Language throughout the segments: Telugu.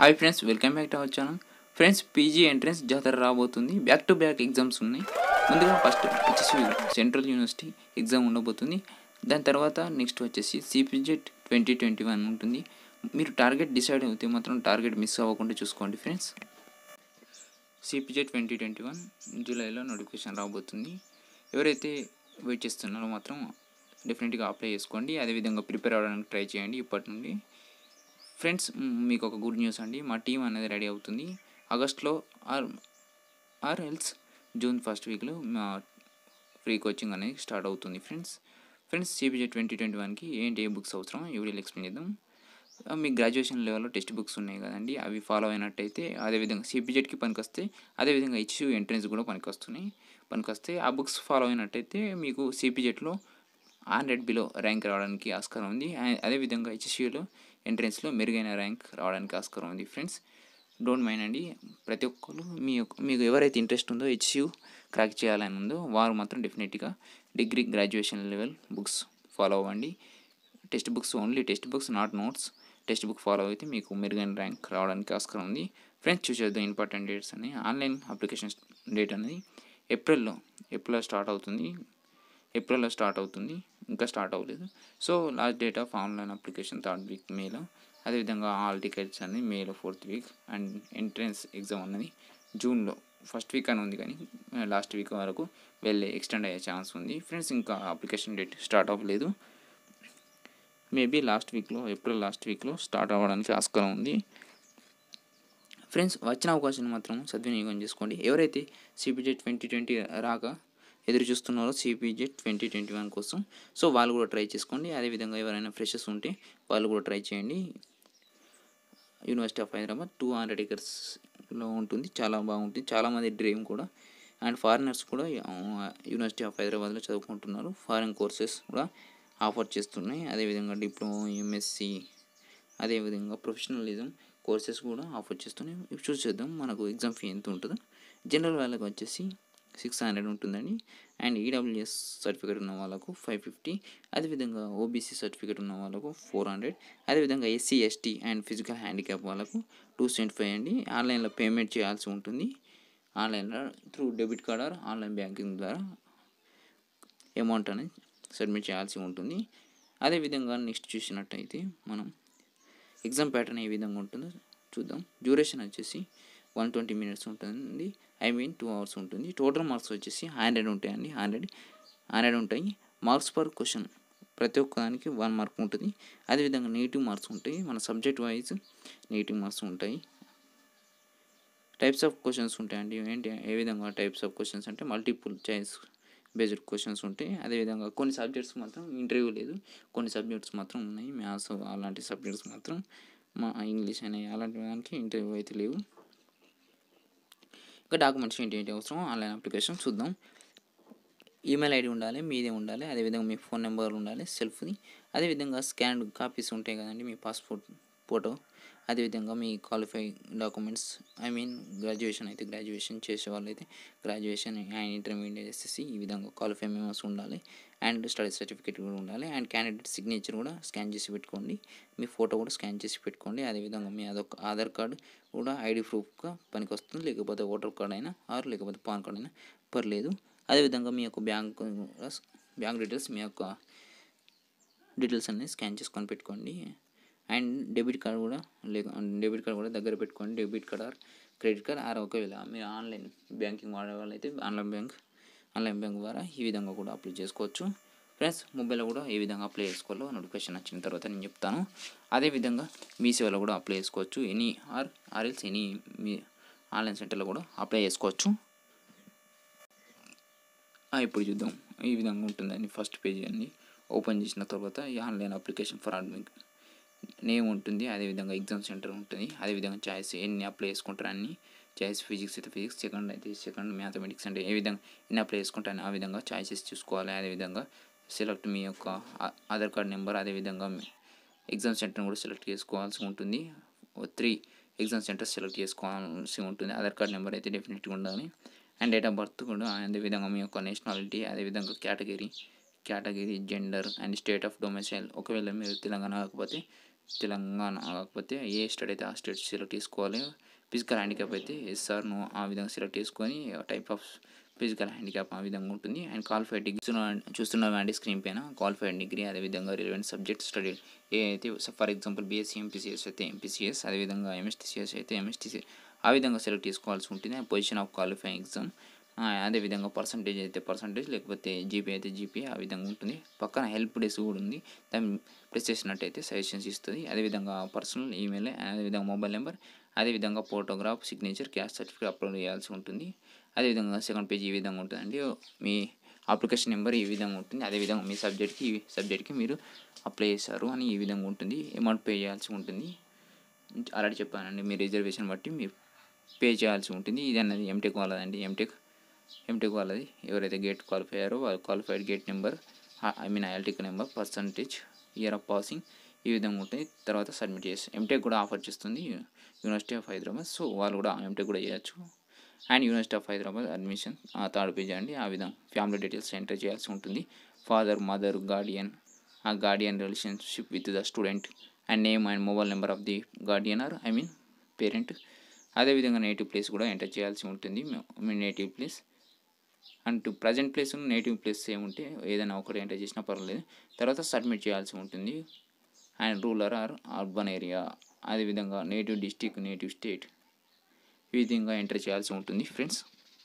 hi friends welcome back to our channel friends PG entrance జాతర రాబోతుంది బ్యాక్ టు బ్యాక్ ఎగ్జామ్స్ ఉన్నాయి ముందుగా ఫస్ట్ వచ్చేసి సెంట్రల్ యూనివర్సిటీ ఎగ్జామ్ ఉండబోతుంది దాని తర్వాత నెక్స్ట్ వచ్చేసి సిపిజెట్ ట్వంటీ ట్వంటీ వన్ ఉంటుంది మీరు టార్గెట్ డిసైడ్ అవుతే మాత్రం టార్గెట్ మిస్ అవ్వకుండా చూసుకోండి friends CPGET twenty twenty one జూలైలో నోటిఫికేషన్ రాబోతుంది ఎవరైతే వెయిట్ చేస్తున్నారో మాత్రం డెఫినెట్గా అప్లై చేసుకోండి అదేవిధంగా ప్రిపేర్ అవ్వడానికి ట్రై చేయండి ఇప్పటి నుండి ఫ్రెండ్స్ మ్, మీకు ఒక గుడ్ న్యూస్ అండి మా టీం అనేది రెడీ అవుతుంది ఆగస్ట్లో or or else June first వీక్లో మా ఫ్రీ కోచింగ్ అనేది స్టార్ట్ అవుతుంది friends friends CPGET twenty twenty వన్కి ఏంటి ఏ బుక్స్ అవసరం ఈ వీడియోలో ఎక్స్ప్లెయిన్ చేద్దాం ఆ, మీ గ్రాడ్యుయేషన్ లెవెల్లో టెక్స్ట్ బుక్స్ ఉన్నాయి కదండి అవి ఫాలో అయినట్టయితే అదేవిధంగా సిబిజెట్కి పనికొస్తాయి అదేవిధంగా హెచ్యూ ఎంట్రన్స్ కూడా పనికొస్తున్నాయి పనికొస్తాయి ఆ బుక్స్ ఫాలో అయినట్టయితే మీకు సిపిజెట్లో హండ్రెడ్ బిలో ర్యాంక్ రావడానికి ఆస్కారం ఉంది ఆ- అదేవిధంగా హెచ్ఎస్యూలో ఎంట్రన్స్లో మెరుగైన ర్యాంక్ రావడానికి ఆస్కారం ఉంది ఫ్రెండ్స్ డోంట్ మైండ్ అండి ప్రతి ఒక్కరు మీ యొక్క మీకు ఎవరైతే ఇంట్రెస్ట్ ఉందో హెచ్యూ క్రాక్ చేయాలని ఉందో వారు మాత్రం డెఫినెట్గా degree graduation level books follow అవ్వండి text books only text books not notes text book follow అయితే మీకు మెరుగైన ర్యాంక్ రావడానికి ఆస్కారం ఉంది ఫ్రెండ్స్ చూసేద్దాం ఇంపార్టెంట్ డేట్స్ అని ఆన్లైన్ అప్లికేషన్ డేట్ అనేది ఏప్రిల్లో ఏప్రిల్లో స్టార్ట్ అవుతుంది ఏప్రిల్లో స్టార్ట్ అవుతుంది ఇంకా స్టార్ట్ అవ్వలేదు so last date of online application third week మేలో అదేవిధంగా ఆల్ టికెట్స్ అనేది మేలో fourth week and entrance exam అన్నది జూన్లో ఫస్ట్ వీక్ అని ఉంది కానీ లాస్ట్ వీక్ వరకు వెళ్ళే ఎక్స్టెండ్ అయ్యే ఛాన్స్ ఉంది ఫ్రెండ్స్ ఇంకా అప్లికేషన్ డేట్ స్టార్ట్ అవ్వలేదు మేబీ లాస్ట్ వీక్లో ఏప్రిల్ లాస్ట్ వీక్లో స్టార్ట్ అవ్వడానికి ఆస్కారం ఉంది ఫ్రెండ్స్ వచ్చిన అవకాశాన్ని మాత్రం సద్వినియోగం చేసుకోండి ఎవరైతే సిపిజెట్ ట్వంటీ ట్వంటీ రాక ఎదురు చూస్తున్నారో సిపిజెట్ ట్వంటీ ట్వంటీ వన్ కోసం సో వాళ్ళు కూడా ట్రై చేసుకోండి అదేవిధంగా ఎవరైనా ఫ్రెషర్స్ ఉంటే వాళ్ళు కూడా ట్రై చేయండి university of Hyderabad two hundred ఎకర్స్లో ఉంటుంది చాలా బాగుంటుంది చాలామంది డ్రీమ్ కూడా అండ్ ఫారినర్స్ కూడా ఆ, యూనివర్సిటీ ఆఫ్ హైదరాబాద్లో చదువుకుంటున్నారు ఫారిన్ కోర్సెస్ కూడా ఆఫర్ చేస్తున్నాయి అదేవిధంగా డిప్లొమా ఎంఎస్సి అదేవిధంగా ప్రొఫెషనలిజం కోర్సెస్ కూడా ఆఫర్ చేస్తున్నాయి ఇప్పుడు చూసేద్దాం మనకు ఎగ్జామ్ ఫీ ఎంత ఉంటుందో జనరల్ వాళ్ళకి వచ్చేసి సిక్స్ హండ్రెడ్ ఉంటుందండి అండ్ ఈడబ్ల్యూఎస్ సర్టిఫికేట్ ఉన్న వాళ్ళకు ఫైవ్ ఫిఫ్టీ అదేవిధంగా ఓబీసీ సర్టిఫికేట్ ఉన్న వాళ్ళకు ఫోర్ హండ్రెడ్ అదేవిధంగా SC ST and physical handicap వాళ్ళకు టూ సెవెంటీ ఫైవ్ అండి ఆన్లైన్లో పేమెంట్ చేయాల్సి ఉంటుంది ఆన్లైన్లో through debit card or online banking ద్వారా అమౌంట్ అనేది సబ్మిట్ చేయాల్సి ఉంటుంది అదేవిధంగా నెక్స్ట్ చూసినట్టయితే మనం ఎగ్జామ్ ప్యాటర్న్ ఏ విధంగా ఉంటుందో చూద్దాం డ్యూరేషన్ వచ్చేసి వన్ ట్వంటీ మినిట్స్ ఉంటుంది ఐ మీన్ టూ అవర్స్ ఉంటుంది టోటల్ మార్క్స్ వచ్చేసి హండ్రెడ్ ఉంటాయండి హండ్రెడ్ హండ్రెడ్ ఉంటాయి మార్క్స్ పర్ క్వశ్చన్ ప్రతి ఒక్క దానికి వన్ మార్క్ ఉంటుంది అదేవిధంగా నెగిటివ్ మార్క్స్ ఉంటాయి మన సబ్జెక్ట్ వైజ్ నెగిటివ్ మార్క్స్ ఉంటాయి టైప్స్ ఆఫ్ క్వశ్చన్స్ ఉంటాయండి ఏంటి ఏ విధంగా టైప్స్ ఆఫ్ క్వశ్చన్స్ అంటే మల్టిపుల్ చాయిస్ బేస్డ్ క్వశ్చన్స్ ఉంటాయి అదేవిధంగా కొన్ని సబ్జెక్ట్స్ మాత్రం ఇంటర్వ్యూ లేదు కొన్ని సబ్జెక్ట్స్ మాత్రం ఉన్నాయి మ్యాథ్స్ అలాంటి సబ్జెక్ట్స్ మాత్రం మా ఇంగ్లీష్ అనే అలాంటి దానికి ఇంటర్వ్యూ అయితే లేవు ఇంకా డాక్యుమెంట్స్ ఏంటి ఏంటి అవసరం ఆన్లైన్ అప్లికేషన్ చూద్దాం ఈమెయిల్ ఐడి ఉండాలి మీదే ఉండాలి అదేవిధంగా మీ ఫోన్ నెంబర్ ఉండాలి సెల్ఫ్ది అదేవిధంగా స్కాన్ కాపీస్ ఉంటాయి కదండి మీ పాస్పోర్ట్ ఫోటో అదేవిధంగా మీ qualify documents I mean graduation అయితే గ్రాడ్యుయేషన్ చేసే వాళ్ళు అయితే గ్రాడ్యుయేషన్ అండ్ ఇంటర్మీడియట్ ఎస్ఎస్సి ఈ విధంగా క్వాలిఫై మెంబర్స్ ఉండాలి అండ్ స్టడీ సర్టిఫికేట్ కూడా ఉండాలి అండ్ క్యాండిడేట్ సిగ్నేచర్ కూడా స్కాన్ చేసి పెట్టుకోండి మీ ఫోటో కూడా స్కాన్ చేసి పెట్టుకోండి అదేవిధంగా మీ అదొక ఆధార్ కార్డు కూడా ఐడి ప్రూఫ్గా పనికి వస్తుంది లేకపోతే ఓటర్ కార్డ్ అయినా ఆర్ లేకపోతే పాన్ కార్డ్ అయినా పర్లేదు అదేవిధంగా మీ యొక్క బ్యాంక్ బ్యాంక్ డీటెయిల్స్ మీ యొక్క డీటెయిల్స్ అన్ని స్కాన్ చేసుకొని పెట్టుకోండి అండ్ డెబిట్ కార్డ్ కూడా లేక డెబిట్ కార్డ్ కూడా దగ్గర పెట్టుకోండి debit card or credit card or ఒకవేళ మీరు ఆన్లైన్ బ్యాంకింగ్ వాడే వాళ్ళైతే ఆన్లైన్ బ్యాంక్ ఆన్లైన్ బ్యాంక్ ద్వారా ఈ విధంగా కూడా అప్లై చేసుకోవచ్చు ఫ్రెండ్స్ మొబైల్లో కూడా ఏ విధంగా అప్లై చేసుకోవాలో నోటిఫికేషన్ వచ్చిన తర్వాత నేను చెప్తాను అదేవిధంగా మీ సేవలో కూడా అప్లై చేసుకోవచ్చు ఎనీ ఆర్ ఆర్ఎల్స్ ఎనీ మీ ఆన్లైన్ సెంటర్లో కూడా అప్లై చేసుకోవచ్చు ఆ, ఇప్పుడు చూద్దాం ఈ విధంగా ఉంటుందండి ఫస్ట్ పేజీ అండి ఓపెన్ చేసిన తర్వాత ఈ online application for admit name ఉంటుంది అదేవిధంగా ఎగ్జామ్ సెంటర్ ఉంటుంది అదేవిధంగా చాయిస్ ఎన్ని అప్లై చేసుకుంటారు అన్ని చాయిస్ ఫిజిక్స్ అయితే ఫిజిక్స్ సెకండ్ అయితే సెకండ్ మ్యాథమెటిక్స్ అంటే ఏ విధంగా ఎన్ని అప్లై చేసుకుంటారని ఆ విధంగా చాయిసెస్ చూసుకోవాలి అదేవిధంగా సెలెక్ట్ మీ యొక్క ఆ- ఆధార్ కార్డ్ నెంబర్ అదేవిధంగా మీ ఎగ్జామ్ సెంటర్ని కూడా సెలెక్ట్ చేసుకోవాల్సి ఉంటుంది త్రీ ఎగ్జామ్ సెంటర్ సెలెక్ట్ చేసుకోవాల్సి ఉంటుంది ఆధార్ కార్డ్ నెంబర్ అయితే డెఫినెట్గా ఉండాలి అండ్ డేట్ ఆఫ్ బర్త్ కూడా అదేవిధంగా మీ యొక్క నేషనాలిటీ అదేవిధంగా category category gender and state of domicile ఒకవేళ మీరు తెలంగాణ కాకపోతే తెలంగాణ కాకపోతే ఏ స్టేట్ అయితే ఆ స్టేట్ సెలెక్ట్ చేసుకోవాలి ఫిజికల్ హ్యాండిక్యాప్ అయితే ఎస్ఆర్ నో ఆ విధంగా సెలెక్ట్ చేసుకొని టైప్ ఆఫ్ ఫిజికల్ హ్యాండిక్యాప్ ఆ విధంగా ఉంటుంది అండ్ క్వాలిఫైడ్ డిగ్రీ చూస్తున్నామండి స్క్రీన్ పైన క్వాలిఫైడ్ డిగ్రీ అదేవిధంగా రిలవెంట్ సబ్జెక్ట్ స్టడీ ఏ అయితే ఫర్ ఎగ్జాంపుల్ బీఎస్సీ ఎంపీసీఎస్ అయితే ఎంపీసీఎస్ అదేవిధంగా ఎంఎస్టీసీఎస్ అయితే ఎంఎస్టీసీ ఆ విధంగా సెలెక్ట్ చేసుకోవాల్సి ఉంటుంది పొజిషన్ ఆఫ్ క్వాలిఫైయింగ్ ఎగ్జామ్ అదేవిధంగా పర్సంటేజ్ అయితే పర్సంటేజ్ లేకపోతే జీపీ అయితే జీపీ ఆ విధంగా ఉంటుంది పక్కన హెల్ప్ డెస్క్ కూడా ఉంది దాన్ని ప్రెస్ చేసినట్టయితే సజెషన్స్ ఇస్తుంది అదేవిధంగా పర్సనల్ ఈమెయిల్ అదేవిధంగా మొబైల్ నెంబర్ అదేవిధంగా photograph signature caste certificate upload చేయాల్సి ఉంటుంది అదేవిధంగా సెకండ్ పేజ్ ఈ విధంగా ఉంటుందండి మీ అప్లికేషన్ నెంబర్ ఈ విధంగా ఉంటుంది అదేవిధంగా మీ సబ్జెక్ట్కి ఈ సబ్జెక్ట్కి మీరు అప్లై చేశారు అని ఈ విధంగా ఉంటుంది అమౌంట్ పే చేయాల్సి ఉంటుంది ఆల్రెడీ చెప్పానండి మీ రిజర్వేషన్ బట్టి మీరు పే చేయాల్సి ఉంటుంది ఇది అన్నది ఎంటెక్ వాళ్ళదండి ఎంటెక్ ఎంటెక్ వాళ్ళది ఎవరైతే గేట్ క్వాలిఫై అయ్యారో వాళ్ళు qualified GATE number I mean ఐఎల్టిక్ number percentage year of passing ఈ విధంగా ఉంటుంది తర్వాత సబ్మిట్ చేసి ఎంటెక్ కూడా ఆఫర్ చేస్తుంది యూనివర్సిటీ ఆఫ్ హైదరాబాద్ సో వాళ్ళు కూడా ఎంటెక్ కూడా చేయొచ్చు and university of Hyderabad admission third page అండి ఆ విధంగా ఫ్యామిలీ డీటెయిల్స్ ఎంటర్ చేయాల్సి ఉంటుంది ఫాదర్ మదర్ గార్డియన్ ఆ guardian relationship with the student and name and mobile number of the guardian or I mean parent అదేవిధంగా నేటివ్ ప్లేస్ కూడా ఎంటర్ చేయాల్సి ఉంటుంది మీ native place and present place native place ఏముంటే ఏదైనా ఒకటి ఎంటర్ చేసినా పర్వాలేదు తర్వాత సబ్మిట్ చేయాల్సి ఉంటుంది and rural or urban area అదేవిధంగా నేటివ్ డిస్టిక్ నేటివ్ స్టేట్ ఈ విధంగా ఎంటర్ చేయాల్సి ఉంటుంది ఫ్రెండ్స్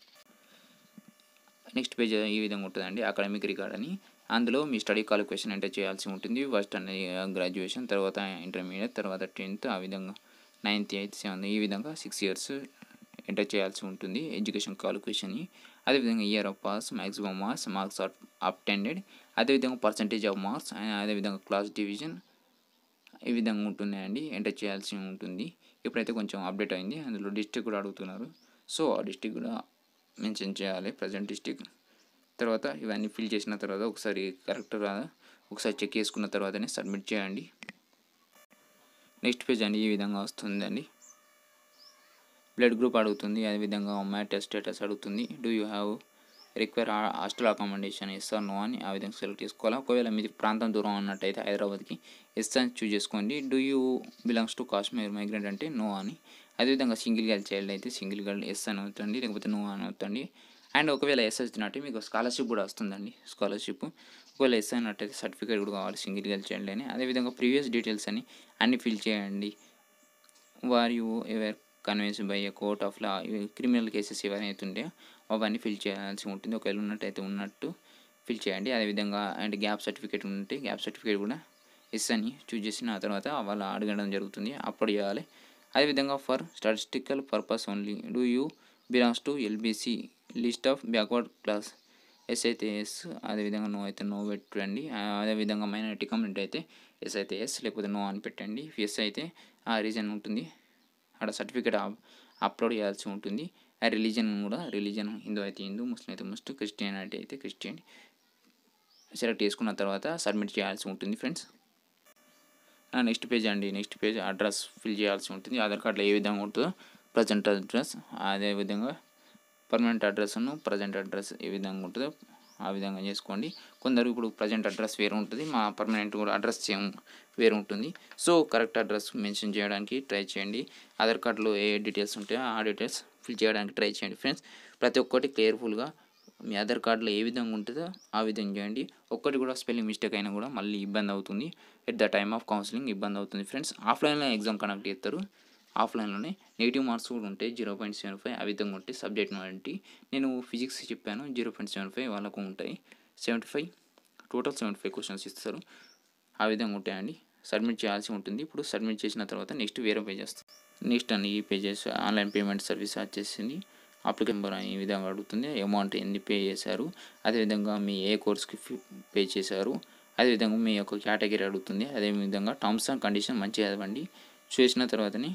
నెక్స్ట్ పేజ్ ఈ విధంగా ఉంటుందండి అకాడమిక్ రికార్డ్ అని అందులో మీ స్టడీ క్వాలిఫికేషన్ ఎంటర్ చేయాల్సి ఉంటుంది ఫస్ట్ అనేది గ్రాడ్యుయేషన్ తర్వాత ఇంటర్మీడియట్ తర్వాత టెన్త్ ఆ విధంగా నైన్త్ ఎయిత్ సెవెంత్ ఈ విధంగా సిక్స్ ఇయర్స్ ఎంటర్ చేయాల్సి ఉంటుంది ఎడ్యుకేషన్ క్వాలిఫికేషన్ని అదేవిధంగా year of pass maximum marks marks or obtained అదేవిధంగా పర్సంటేజ్ ఆఫ్ మార్క్స్ అదేవిధంగా క్లాస్ డివిజన్ ఈ విధంగా ఉంటున్నాయండి ఎంటర్ చేయాల్సి ఉంటుంది ఇప్పుడైతే కొంచెం అప్డేట్ అయింది అందులో డిస్టిక్ కూడా అడుగుతున్నారు సో ఆ డిస్టిక్ కూడా మెన్షన్ చేయాలి ప్రజెంట్ డిస్టిక్ తర్వాత ఇవన్నీ ఫిల్ చేసిన తర్వాత ఒకసారి కరెక్ట్ రాదా ఒకసారి చెక్ చేసుకున్న తర్వాతనే సబ్మిట్ చేయండి నెక్స్ట్ పేజ్ అండి ఈ విధంగా వస్తుందండి బ్లడ్ గ్రూప్ అడుగుతుంది అదేవిధంగా మ్యాటర్ స్టేటస్ అడుగుతుంది do you have require hostel accommodation yes or no అని ఆ విధంగా సెలెక్ట్ చేసుకోవాలి ఒకవేళ మీది ప్రాంతం దూరం ఉన్నట్టయితే హైదరాబాద్కి ఎస్ అని చూజ్ చేసుకోండి do you belongs to Kashmir migrant అంటే నో అని అదేవిధంగా సింగిల్ గర్ల్ చైల్డ్ అయితే సింగిల్ గర్ల్ ఎస్ అని అవుతుంది లేకపోతే నో అని అవుతుంది అండ్ ఒకవేళ ఎస్ వచ్చినట్టు మీకు స్కాలర్షిప్ కూడా వస్తుందండి స్కాలర్షిప్ ఒకవేళ ఎస్ అయినట్టయితే సర్టిఫికేట్ కూడా కావాలి సింగిల్ గర్ల్ చైల్డ్ అని అదేవిధంగా ప్రీవియస్ డీటెయిల్స్ అని అన్ని ఫిల్ చేయండి were you ever convince by a court of law criminal cases ఏవైతే ఉంటాయో అవన్నీ ఫిల్ చేయాల్సి ఉంటుంది ఒకవేళ ఉన్నట్టయితే ఉన్నట్టు ఫిల్ చేయండి అదేవిధంగా అండ్ గ్యాప్ సర్టిఫికేట్ ఉంటే గ్యాప్ సర్టిఫికేట్ కూడా ఎస్ అని చూజ్ చేసిన తర్వాత వాళ్ళు అడగడం జరుగుతుంది అప్పుడు చేయాలి అదేవిధంగా for statistical purpose only do you belongs to LBC list of backward class yes అయితే ఎస్ అదేవిధంగా నో అయితే నో పెట్టండి అదేవిధంగా మైనారిటీ కమ్యూనిటీ అయితే ఎస్ అయితే ఎస్ లేకపోతే నో అని పెట్టండి ఎస్ అయితే ఆ రీజన్ ఉంటుంది అక్కడ సర్టిఫికేట్ అప్లోడ్ చేయాల్సి ఉంటుంది ఆ రిలీజన్ కూడా రిలీజన్ హిందూ అయితే హిందూ ముస్లిం అయితే ముస్లిం క్రిస్టియానిటీ అయితే క్రిస్టియన్ సెలెక్ట్ చేసుకున్న తర్వాత సబ్మిట్ చేయాల్సి ఉంటుంది ఫ్రెండ్స్ నెక్స్ట్ పేజ్ అండి నెక్స్ట్ పేజ్ అడ్రస్ ఫిల్ చేయాల్సి ఉంటుంది ఆధార్ కార్డులో ఏ విధంగా ఉంటుందో ప్రజెంట్ అడ్రస్ అదేవిధంగా పర్మనెంట్ అడ్రస్ను ప్రజెంట్ అడ్రస్ ఏ విధంగా ఉంటుందో ఆ విధంగా చేసుకోండి కొందరు ఇప్పుడు ప్రజెంట్ అడ్రస్ వేరే ఉంటుంది మా పర్మనెంట్ కూడా అడ్రస్ సేమ్ వేరే ఉంటుంది సో కరెక్ట్ అడ్రస్ మెన్షన్ చేయడానికి ట్రై చేయండి ఆధార్ కార్డులో ఏ డీటెయిల్స్ ఉంటాయో ఆ డీటెయిల్స్ ఫిల్ చేయడానికి ట్రై చేయండి ఫ్రెండ్స్ ప్రతి ఒక్కటి క్లియర్ఫుల్గా మీ ఆధార్ కార్డులో ఏ విధంగా ఉంటుందో ఆ విధంగా చేయండి ఒక్కటి కూడా స్పెల్లింగ్ మిస్టేక్ అయినా కూడా మళ్ళీ ఇబ్బంది అవుతుంది at the time of counselling ఇబ్బంది అవుతుంది ఫ్రెండ్స్ ఆఫ్లైన్లో ఎగ్జామ్ కండక్ట్ చేస్తారు ఆఫ్లైన్లోనే నెగిటివ్ మార్క్స్ కూడా ఉంటాయి జీరో పాయింట్ సెవెన్ ఫైవ్ ఆ విధంగా ఉంటాయి సబ్జెక్ట్ బట్టి నేను ఫిజిక్స్ చెప్పాను జీరో పాయింట్ సెవెన్ ఫైవ్ వాళ్ళకు ఉంటాయి seventy five total seventy five questions ఇస్తారు ఆ విధంగా ఉంటాయండి సబ్మిట్ చేయాల్సి ఉంటుంది ఇప్పుడు సబ్మిట్ చేసిన తర్వాత నెక్స్ట్ వేరే పేజ్ వస్తుంది నెక్స్ట్ అండి ఈ పేజెస్ ఆన్లైన్ పేమెంట్ సర్వీస్ వచ్చేసింది అప్లికేషన్ నెంబర్ ఈ విధంగా అడుగుతుంది అమౌంట్ ఎన్ని పే చేశారు అదేవిధంగా మీ ఏ కోర్స్కి పే చేశారు అదేవిధంగా మీ యొక్క కేటగిరీ అడుగుతుంది అదేవిధంగా టర్మ్స్ అండ్ కండిషన్ మంచిగా చదవండి చేసిన తర్వాతని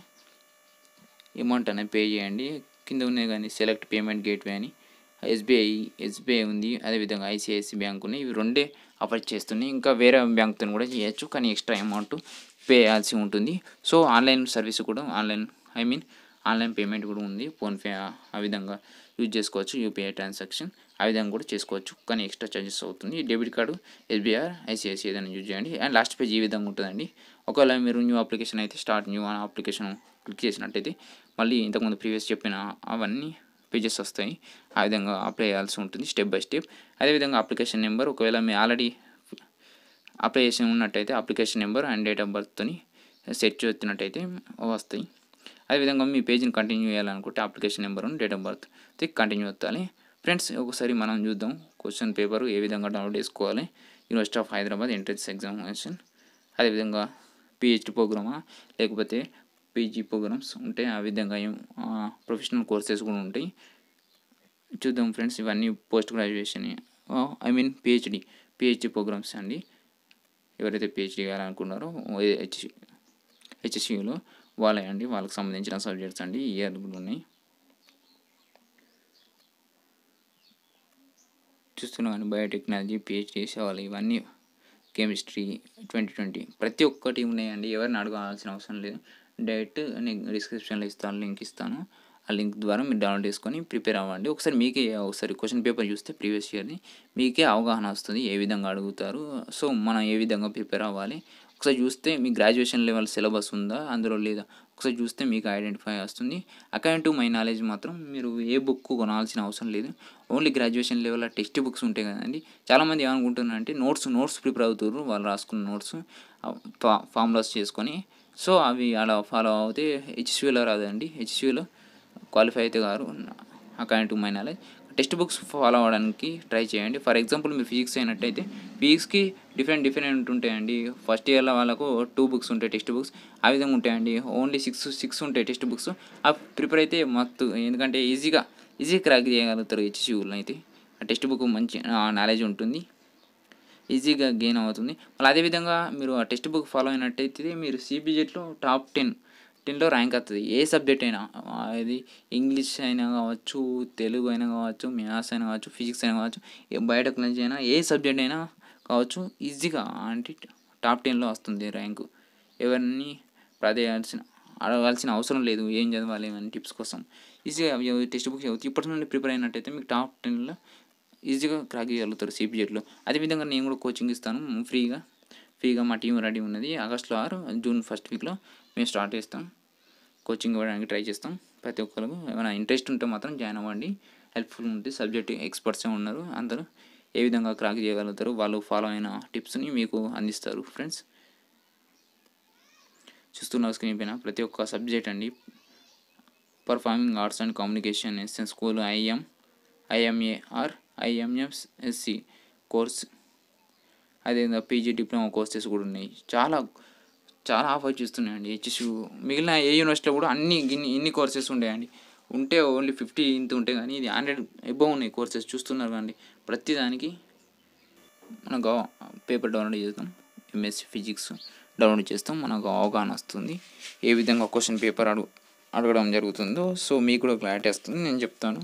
అమౌంట్ అనేది పే చేయండి కింద ఉన్నాయి కానీ సెలెక్ట్ పేమెంట్ గేట్వే అని ఎస్బీఐ ఎస్బీఐ ఉంది అదేవిధంగా ఐసిఐసి బ్యాంక్ ఉన్నాయి ఇవి రెండే ఆఫర్ చేస్తున్నాయి ఇంకా వేరే బ్యాంక్తో కూడా చేయొచ్చు కానీ ఎక్స్ట్రా అమౌంట్ పే చేయాల్సి ఉంటుంది సో ఆన్లైన్ సర్వీస్ కూడా online I mean online payment కూడా ఉంది ఫోన్పే ఆ విధంగా యూజ్ చేసుకోవచ్చు యూపీఐ ట్రాన్సాక్షన్ ఆ విధంగా కూడా చేసుకోవచ్చు కానీ ఎక్స్ట్రా ఛార్జెస్ అవుతుంది డెబిట్ కార్డు ఎస్బీఆర్ ఐసిఐసి ఏదైనా యూజ్ చేయండి అండ్ లాస్ట్ పేజ్ ఈ విధంగా ఉంటుందండి ఒకవేళ మీరు న్యూ అప్లికేషన్ అయితే స్టార్ట్ న్యూ అప్లికేషన్ క్లిక్ చేసినట్టయితే మళ్ళీ ఇంతకుముందు ప్రీవియస్ చెప్పిన అవన్నీ పేజెస్ వస్తాయి ఆ విధంగా అప్లై చేయాల్సి ఉంటుంది స్టెప్ బై స్టెప్ అదేవిధంగా అప్లికేషన్ నెంబర్ ఒకవేళ మీ ఆల్రెడీ అప్లై చేసి ఉన్నట్టయితే application number and date of బర్త్తోని సెట్ చేస్తున్నట్టయితే వస్తాయి అదేవిధంగా మీ పేజీని కంటిన్యూ చేయాలనుకుంటే application number date of birth continue అవుతాలి ఫ్రెండ్స్ ఒకసారి మనం చూద్దాం క్వశ్చన్ పేపర్ ఏ విధంగా డౌన్లోడ్ చేసుకోవాలి university of Hyderabad entrance examination అదేవిధంగా పిహెచ్డి ప్రోగ్రామా లేకపోతే పీజీ ప్రోగ్రామ్స్ ఉంటాయి ఆ విధంగా ఏం ప్రొఫెషనల్ కోర్సెస్ కూడా ఉంటాయి చూద్దాం ఫ్రెండ్స్ ఇవన్నీ post graduation I mean PhD PhD programmes అండి ఎవరైతే పిహెచ్డి చేయాలనుకున్నారో హెచ్ హెచ్ఎస్యూలో వాళ్ళే అండి వాళ్ళకి సంబంధించిన సబ్జెక్ట్స్ అండి ఈ ఇయర్ కూడా ఉన్నాయి చూస్తున్నాం కానీ బయోటెక్నాలజీ పిహెచ్డి చేసేవాళ్ళు ఇవన్నీ కెమిస్ట్రీ ట్వంటీ ట్వంటీ ప్రతి ఒక్కటి ఉన్నాయండి ఎవరిని అడగాల్సిన అవసరం లేదు డైరెక్ట్ నేను డిస్క్రిప్షన్లో ఇస్తాను లింక్ ఇస్తాను ఆ లింక్ ద్వారా మీరు డౌన్లోడ్ చేసుకొని ప్రిపేర్ అవ్వండి ఒకసారి మీకే ఒకసారి క్వశ్చన్ పేపర్ చూస్తే ప్రీవియస్ ఇయర్ని మీకే అవగాహన వస్తుంది ఏ విధంగా అడుగుతారు సో మనం ఏ విధంగా ప్రిపేర్ అవ్వాలి ఒకసారి చూస్తే మీ గ్రాడ్యుయేషన్ లెవెల్ సిలబస్ ఉందా అందులో లేదా ఒకసారి చూస్తే మీకు ఐడెంటిఫై వస్తుంది అకార్డింగ్ టు మై నాలెడ్జ్ మాత్రం మీరు ఏ బుక్ కొనాల్సిన అవసరం లేదు ఓన్లీ గ్రాడ్యుయేషన్ లెవెల్లో టెక్స్ట్ బుక్స్ ఉంటాయి కదండి చాలామంది ఏమనుకుంటున్నారంటే నోట్స్ నోట్స్ ప్రిపేర్ అవుతారు వాళ్ళు రాసుకున్న నోట్స్ ఫార్ములాస్ చేసుకొని సో అవి అలా ఫాలో అవుతే హెచ్సియూలో రాదండి హెచ్సియూలో క్వాలిఫై అయితే గారు according to my knowledge text books follow అవ్వడానికి ట్రై చేయండి ఫర్ ఎగ్జాంపుల్ మీరు ఫిజిక్స్ అయినట్టయితే ఫిజిక్స్కి డిఫరెంట్ డిఫరెంట్ ఉంటాయండి ఫస్ట్ ఇయర్లో వాళ్ళకు టూ బుక్స్ ఉంటాయి టెక్స్ట్ బుక్స్ ఆ విధంగా ఉంటాయండి ఓన్లీ సిక్స్ సిక్స్ ఉంటాయి టెక్స్ట్ బుక్స్ ఆ ప్రిపేర్ అయితే మత్తు ఎందుకంటే ఈజీగా ఈజీ క్రాక్ చేయగలుగుతారు హెచ్సియూలో అయితే ఆ టెక్స్ట్ బుక్ మంచి నాలెడ్జ్ ఉంటుంది ఈజీగా గెయిన్ అవుతుంది మళ్ళీ అదేవిధంగా మీరు ఆ టెక్స్ట్ బుక్ ఫాలో అయినట్టయితే మీరు సిబిజెట్లో టాప్ టెన్ టెన్లో ర్యాంక్ వస్తుంది ఏ సబ్జెక్ట్ అయినా అది ఇంగ్లీష్ అయినా కావచ్చు తెలుగు అయినా కావచ్చు మ్యాథ్స్ అయినా కావచ్చు ఫిజిక్స్ అయినా కావచ్చు బయోటెక్నాలజీ అయినా ఏ సబ్జెక్ట్ అయినా కావచ్చు ఈజీగా అంటే టాప్ టెన్లో వస్తుంది ర్యాంకు ఎవరిని ప్రదేయాల్సిన అడగాల్సిన అవసరం లేదు ఏం చదవాలి అని టిప్స్ కోసం ఈజీగా టెక్స్ట్ బుక్స్ చదివితే ఇప్పటి నుండి ప్రిపేర్ అయినట్టయితే మీకు టాప్ టెన్లో ఈజీగా క్రాక్ చేయగలుగుతారు సిబిజెట్లో అదేవిధంగా నేను కూడా కోచింగ్ ఇస్తాను ఫ్రీగా ఫ్రీగా మా టీం రెడీ ఉన్నది ఆగస్ట్లో ఆరు జూన్ ఫస్ట్ వీక్లో మేము స్టార్ట్ చేస్తాం కోచింగ్ ఇవ్వడానికి ట్రై చేస్తాం ప్రతి ఒక్కరికి ఏమైనా ఇంట్రెస్ట్ ఉంటే మాత్రం జాయిన్ అవ్వండి హెల్ప్ఫుల్ ఉంటే సబ్జెక్ట్ ఎక్స్పర్ట్సే ఉన్నారు అందరూ ఏ విధంగా క్రాక్ చేయగలుగుతారు వాళ్ళు ఫాలో అయిన టిప్స్ని మీకు అందిస్తారు ఫ్రెండ్స్ చూస్తున్న స్క్రీన్ పైన ప్రతి ఒక్క సబ్జెక్ట్ అండి performing arts and communication SN school IM IMAR IMMSc course అదేవిధంగా పీజీ డిప్లొమా కోర్సెస్ కూడా ఉన్నాయి చాలా చాలా ఆఫర్ చేస్తున్నాయండి హెచ్ఎస్యు మిగిలిన ఏ యూనివర్సిటీలో కూడా అన్ని ఇన్ని ఇన్ని కోర్సెస్ ఉంటాయండి ఉంటే ఓన్లీ ఫిఫ్టీ ఇంత ఉంటాయి కానీ ఇది హండ్రెడ్ ఎబో ఉన్నాయి కోర్సెస్ చూస్తున్నారు కానీ ప్రతి దానికి మనకు పేపర్ డౌన్లోడ్ చేస్తాం ఎంఎస్సి ఫిజిక్స్ డౌన్లోడ్ చేస్తాం మనకు అవగాహన వస్తుంది ఏ విధంగా క్వశ్చన్ పేపర్ అడుగు అడగడం జరుగుతుందో సో మీకు కూడా క్లారిటీ వస్తుంది నేను చెప్తాను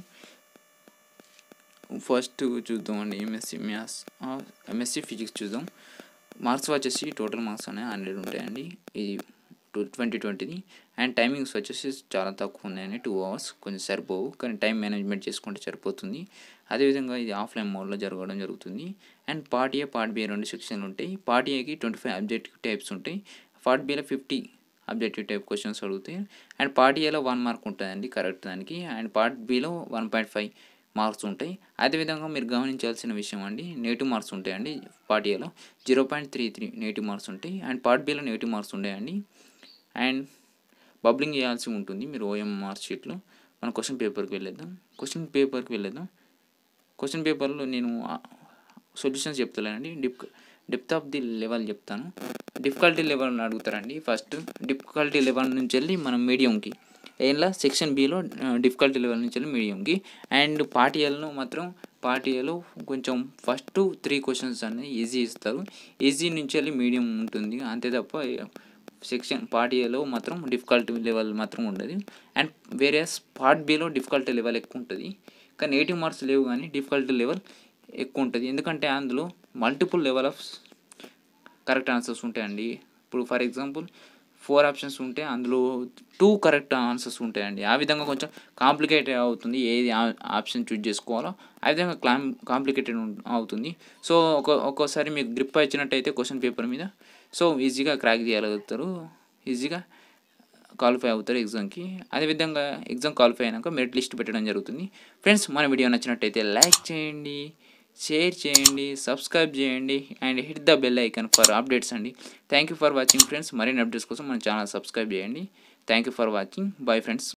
ఫస్ట్ చూద్దామండి ఎంఎస్సి మ్యాథ్స్ ఎంఎస్సి ఫిజిక్స్ చూద్దాం మార్క్స్ వచ్చేసి టోటల్ మార్క్స్ అనేవి హండ్రెడ్ ఉంటాయండి ఇది టూ ట్వంటీ ట్వంటీది అండ్ టైమింగ్స్ వచ్చేసి చాలా తక్కువ ఉన్నాయండి టూ అవర్స్ కొంచెం సరిపోవు కానీ టైం మేనేజ్మెంట్ చేసుకుంటే సరిపోతుంది అదేవిధంగా ఇది ఆఫ్లైన్ మోడ్లో జరగడం జరుగుతుంది and part A part B రెండు సెక్షన్లు ఉంటాయి పార్ట్ ఏకి ట్వంటీ ఫైవ్ అబ్జెక్టివ్ టైప్స్ ఉంటాయి పార్ట్ బిలో ఫిఫ్టీ అబ్జెక్టివ్ టైప్ క్వశ్చన్స్ అడుగుతాయి అండ్ పార్ట్ ఏలో వన్ మార్క్ ఉంటుందండి కరెక్ట్ దానికి అండ్ పార్ట్ బిలో వన్ పాయింట్ ఫైవ్ మార్క్స్ ఉంటాయి అదేవిధంగా మీరు గమనించాల్సిన విషయం అండి నెగిటివ్ మార్క్స్ ఉంటాయండి పార్ట్ ఏలో zero point three three negative marks ఉంటాయి అండ్ పార్ట్ బిలో నెగిటివ్ మార్క్స్ ఉంటాయండి అండ్ బబ్లింగ్ చేయాల్సి ఉంటుంది మీరు ఓఎం మార్క్ షీట్లో మన క్వశ్చన్ పేపర్కి వెళ్ళేద్దాం క్వశ్చన్ పేపర్కి వెళ్ళేద్దాం క్వశ్చన్ పేపర్లో నేను సొల్యూషన్స్ చెప్తలేనండి dip depth of the level చెప్తాను డిఫికల్టీ లెవెల్ అడుగుతారండి ఫస్ట్ డిఫికల్టీ లెవెల్ నుంచి వెళ్ళి మనం మీడియంకి ఏంలా సెక్షన్ బిలో డిఫికల్టీ లెవెల్ నుంచి వెళ్ళి మీడియంకి అండ్ పార్ట్ ఏలో మాత్రం పార్ట్ ఏలో కొంచెం ఫస్ట్ త్రీ క్వశ్చన్స్ అనేది ఈజీ ఇస్తారు ఈజీ నుంచి వెళ్ళి మీడియం ఉంటుంది అంతే తప్ప సెక్షన్ పార్ట్ ఏలో మాత్రం డిఫికల్టీ లెవెల్ మాత్రం ఉండదు అండ్ వేరే పార్ట్ బిలో డిఫికల్టీ లెవెల్ ఎక్కువ ఉంటుంది కానీ ఎయిటీ మార్క్స్ లేవు కానీ డిఫికల్టీ లెవెల్ ఎక్కువ ఉంటుంది ఎందుకంటే అందులో multiple level of correct answers ఉంటాయండి ఇప్పుడు ఫర్ ఎగ్జాంపుల్ ఫోర్ ఆప్షన్స్ ఉంటే అందులో టూ కరెక్ట్ ఆన్సర్స్ ఉంటాయండి ఆ విధంగా కొంచెం కాంప్లికేటెడ్ అవుతుంది ఏది ఆప్షన్ చూజ్ చేసుకోవాలో ఆ విధంగా క్లాం కాంప్లికేటెడ్ అవుతుంది సో ఒక ఒక్కోసారి మీకు గ్రిప్ వచ్చినట్టయితే క్వశ్చన్ పేపర్ మీద సో ఈజీగా క్రాక్ చేయగలుగుతారు ఈజీగా క్వాలిఫై అవుతారు ఎగ్జామ్కి అదేవిధంగా ఎగ్జామ్ క్వాలిఫై అయినాక మెరిట్ లిస్ట్ పెట్టడం జరుగుతుంది ఫ్రెండ్స్ మన వీడియో నచ్చినట్టయితే లైక్ చేయండి షేర్ చేయండి సబ్స్క్రైబ్ చేయండి and hit the bell icon for updates అండి thank you for watching friends మరిన్ని అప్డేట్స్ కోసం మన ఛానల్ సబ్స్క్రైబ్ చేయండి thank you for watching bye friends